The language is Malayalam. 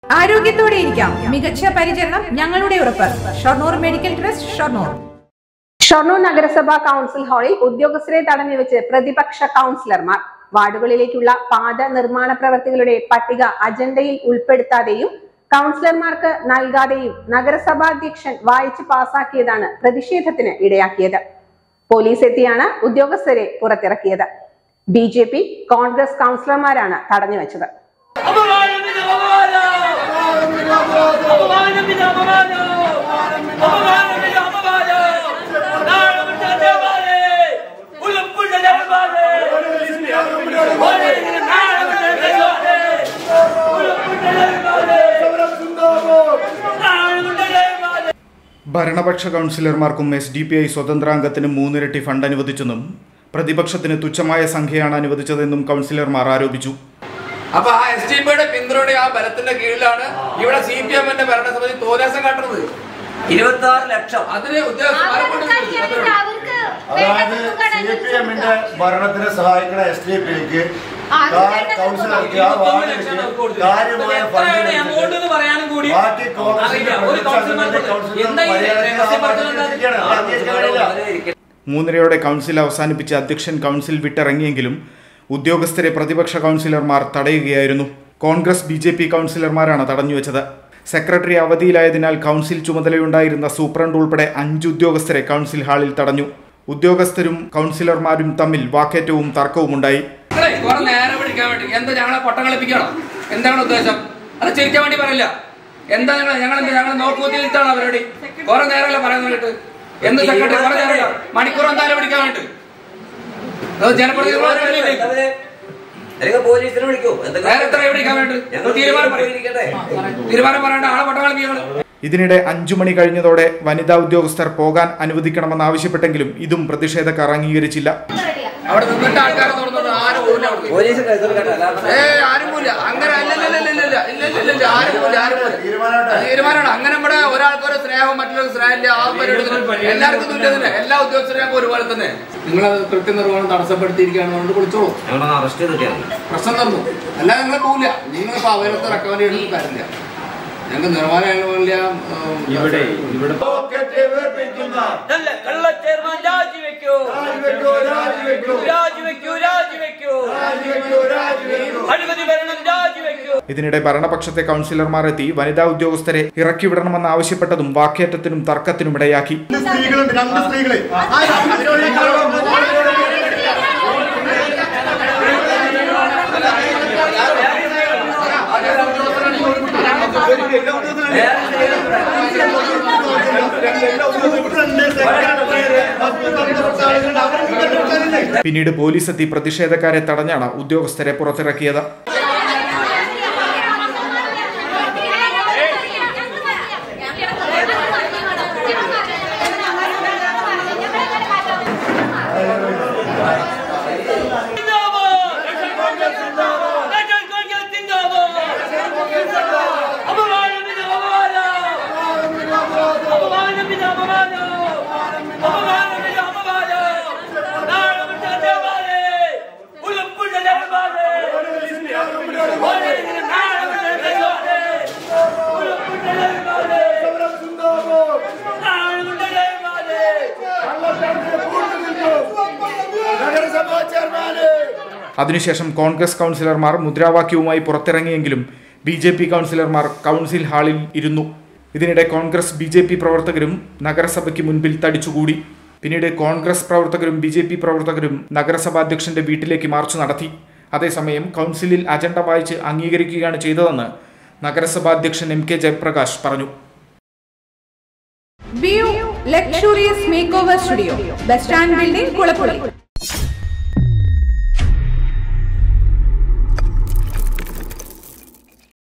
ആരോഗ്യത്തോടെ ഇരിക്കാം മികച്ച പരിചരണം ഞങ്ങളുടെ ഉറപ്പ് ഷൊർണൂർ മെഡിക്കൽ ട്രസ്റ്റ് ഷൊർണൂർ ഷൊർണൂർ നഗരസഭാ കൗൺസിൽ ഹാളിൽ ഉദ്യോഗസ്ഥരെ തടഞ്ഞു വെച്ച് പ്രതിപക്ഷ കൗൺസിലർമാർ വാർഡുകളിലേക്കുള്ള പാത നിർമ്മാണ പ്രവർത്തികളുടെ പട്ടിക അജണ്ടയിൽ ഉൾപ്പെടുത്താതെയും കൗൺസിലർമാർക്ക് നൽകാതെയും നഗരസഭാധ്യക്ഷൻ വായിച്ച് പാസാക്കിയതാണ് പ്രതിഷേധത്തിന് ഇടയാക്കിയത് പോലീസ് എത്തിയാണ് ഉദ്യോഗസ്ഥരെ പുറത്തിറക്കിയത് ബി ജെ പി കോൺഗ്രസ് കൗൺസിലർമാരാണ് തടഞ്ഞു വെച്ചത് അപമാനമിത് അപമാനം അപമാനമിത് അപമാനം അപമാനമിത് അപമാനം നാളമിട്ട് അതേപോലെ ഉളുപ്പുള്ള ജനമാണ് നാളമിട്ട് അതേപോലെ ഉളുപ്പുള്ള ജനമാണ് നാളമിട്ട് അതേപോലെ ഭരണപക്ഷ കൗൺസിലർമാർക്കും എസ് ഡി പി ഐ സ്വതന്ത്രാംഗത്തിന് മൂന്നിരട്ടി ഫണ്ട് അനുവദിച്ചെന്നും പ്രതിപക്ഷത്തിന് തുച്ഛമായ സംഖ്യയാണ് അനുവദിച്ചതെന്നും കൗൺസിലർമാർ ആരോപിച്ചു അപ്പൊ ആ എസ് ഡി പിയുടെ പിന്തുണയുടെ ആ ബലത്തിന്റെ കീഴിലാണ് ഇവിടെ സി പി എമ്മിന്റെ ഭരണസമിതി തോലാസം കാട്ടുന്നത് ഇരുപത്തി ആറ് ലക്ഷം അതിന് ഉദ്യോഗസ്ഥന്മാരെ കൊണ്ട് അവർക്ക് അവർക്ക് അതായത് വേണ്ടത് സി പി എമ്മിന്റെ ഭരണത്തിന് സഹായിക്കുന്ന എസ് ഡി പിക്ക് അത് വേണ്ടത് കൗൺസിലർക്ക് ആ വാർഡിലേക്ക് കാര്യമായ ഫണ്ട് എമൗണ്ട് എന്ന് പറയാനും കൂടി ബാക്കി കോൺഗ്രസിന്റെ അറിയില്ല. ഒരു പ്രതിപക്ഷത്തിന്റെ കൗൺസിലർമാർക്ക് കൗൺസിലർ എന്താ ഈ മര്യാദയ്ക്ക് ആ രഹസ്യം വാർഡിൽ പറഞ്ഞത്? ഇരിക്കുകയാണ്. അത് അംഗീകരിക്കാൻ കഴിയില്ല. മൂന്നരയോടെ കൗൺസിൽ അവസാനിപ്പിച്ച് അധ്യക്ഷൻ കൗൺസിൽ വിട്ടിറങ്ങിയെങ്കിലും ഉദ്യോഗസ്ഥരെ പ്രതിപക്ഷ കൗൺസിലർമാർ തടയുകയായിരുന്നു കോൺഗ്രസ് ബി ജെ പി കൗൺസിലർമാരാണ് തടഞ്ഞുവെച്ചത് സെക്രട്ടറി അവധിയിലായതിനാൽ കൗൺസിൽ ചുമതലയുണ്ടായിരുന്ന സൂപ്രണ്ട് ഉൾപ്പെടെ അഞ്ച് ഉദ്യോഗസ്ഥരെ കൗൺസിൽ ഹാളിൽ തടഞ്ഞു ഉദ്യോഗസ്ഥരും കൗൺസിലർമാരും തമ്മിൽ വാക്കേറ്റവും തർക്കവുമുണ്ടായി നിങ്ങളെ കുറെ നേരം പിടിക്കാൻ വേണ്ടി എന്താ ഞങ്ങളെ പൊട്ടം കളിപ്പിക്കണം എന്താണ് ഉദ്ദേശം അത് ചിരിക്കാൻ വേണ്ടി പറയില്ല എന്താ ഞങ്ങൾ ഞങ്ങൾ എന്താ ഞങ്ങൾ നോക്കുകുത്തിയിട്ടാണ് അവരോട് കുറെ നേരമല്ല പറയുന്നത് കേട്ട് എന്ത് സെക്രട്ടറി കുറെ നേരമല്ല മണിക്കൂർ എന്തായാലും പിടിക്കാൻ വേണ്ടി അത് ജനപ്രതിനിധികളെ അല്ലെങ്കിൽ പോലീസിനെ വിളിക്കൂ നേരെ എത്ര പിടിക്കാൻ വേണ്ടി ഞങ്ങൾ തീരുമാനം പറയും ഇരിക്കട്ടെ തീരുമാനം പറയേണ്ട ആളെ പൊട്ടം കളിപ്പിക്കണം ഇതിനിടെ അഞ്ചു മണി കഴിഞ്ഞതോടെ വനിതാ ഉദ്യോഗസ്ഥർ പോകാൻ അനുവദിക്കണമെന്നാവശ്യപ്പെട്ടെങ്കിലും ഇതും പ്രതിഷേധക്കാർ അംഗീകരിച്ചില്ല അവിടെ നിന്നിട്ട് ആൾക്കാർ തുറന്നത് ആരും പോകില്ല അവിടേക്ക്. പോലീസ് കേസ് കേട്ടല്ല ഏ ആരും പോയില്ല അങ്ങനെ അല്ലല്ലല്ലല്ലല്ല ഇല്ലല്ലല്ല ആരും പോയില്ല ആരും പോയില്ല തീരുമാനമായിട്ട് അത് തീരുമാനമാണ് അങ്ങനെ ഇവിടെ ഒരാൾക്ക് ഒരു സ്നേഹം മറ്റുള്ളവർക്ക് സ്നേഹമില്ല ആ പരിപാടി എല്ലാവർക്കും തുല്യ തന്നെ എല്ലാ ഉദ്യോഗസ്ഥരെയും ഒരുപോലെ തന്നെ നിങ്ങൾ കൃത്യനിർവഹണം തടസ്സപ്പെടുത്തിയിരിക്കുകയാണ് കൊണ്ട് കുളിച്ചോളൂ ഞങ്ങൾ അറസ്റ്റ് ചെയ്തിട്ടാണ് പ്രശ്നം തന്നു അല്ലാതെ നിങ്ങൾ പോകില്ല നിങ്ങൾ ഇപ്പൊ അവരത്തെ റെക്കമെൻഡ് ചെയ്തിട്ട് കാര്യമില്ല ഞങ്ങൾക്ക് നിർമ്മാണമില്ല ഇവിടെ ഇവിടെ പോക്കറ്റ് വീർപ്പിക്കുന്ന നല്ല കള്ള ചെയർമാൻ രാജിവെക്കൂ രാജിവെക്കൂ, രാജിവെക്കൂ. രാജിവെക്കൂ രാജിവെക്കൂ രാജിവെക്കൂ, രാജിവെക്കൂ. അഴിമതി ഭരണം രാജിവെക്കൂ ഇതിനിടെ ഭരണപക്ഷത്തെ കൗൺസിലർമാർ എത്തി വനിതാ ഉദ്യോഗസ്ഥരെ ഇറക്കിവിടണമെന്ന് ആവശ്യപ്പെട്ടതും വാക്കേറ്റത്തിനും തർക്കത്തിനും ഇടയാക്കി രണ്ട് സ്ത്രീകളുണ്ട് രണ്ട് സ്ത്രീകള് പിന്നീട് പോലീസ് എത്തി പ്രതിഷേധക്കാരെ തടഞ്ഞാണ് ഉദ്യോഗസ്ഥരെ പുറത്തിറക്കിയത് നഗരസഭാ ചെയർമാന് അതിനുശേഷം കോൺഗ്രസ് കൗൺസിലർമാർ മുദ്രാവാക്യവുമായി പുറത്തിറങ്ങിയെങ്കിലും ബി ജെ പി കൗൺസിലർമാർ കൗൺസിൽ ഹാളിൽ ഇരുന്നു ഇതിനിടെ കോൺഗ്രസ് ബി ജെ പി പ്രവർത്തകരും നഗരസഭയ്ക്ക് മുൻപിൽ തടിച്ചുകൂടി പിന്നീട് കോൺഗ്രസ് പ്രവർത്തകരും ബി ജെ പി പ്രവർത്തകരും നഗരസഭാധ്യക്ഷന്റെ വീട്ടിലേക്ക് മാർച്ച് നടത്തി അതേസമയം കൗൺസിലിൽ അജണ്ട വായിച്ച് അംഗീകരിക്കുകയാണ് ചെയ്തതെന്ന് നഗരസഭാധ്യക്ഷൻ എം കെ ജയപ്രകാശ് പറഞ്ഞു view luxurious makeover studio bus stand building Kulappully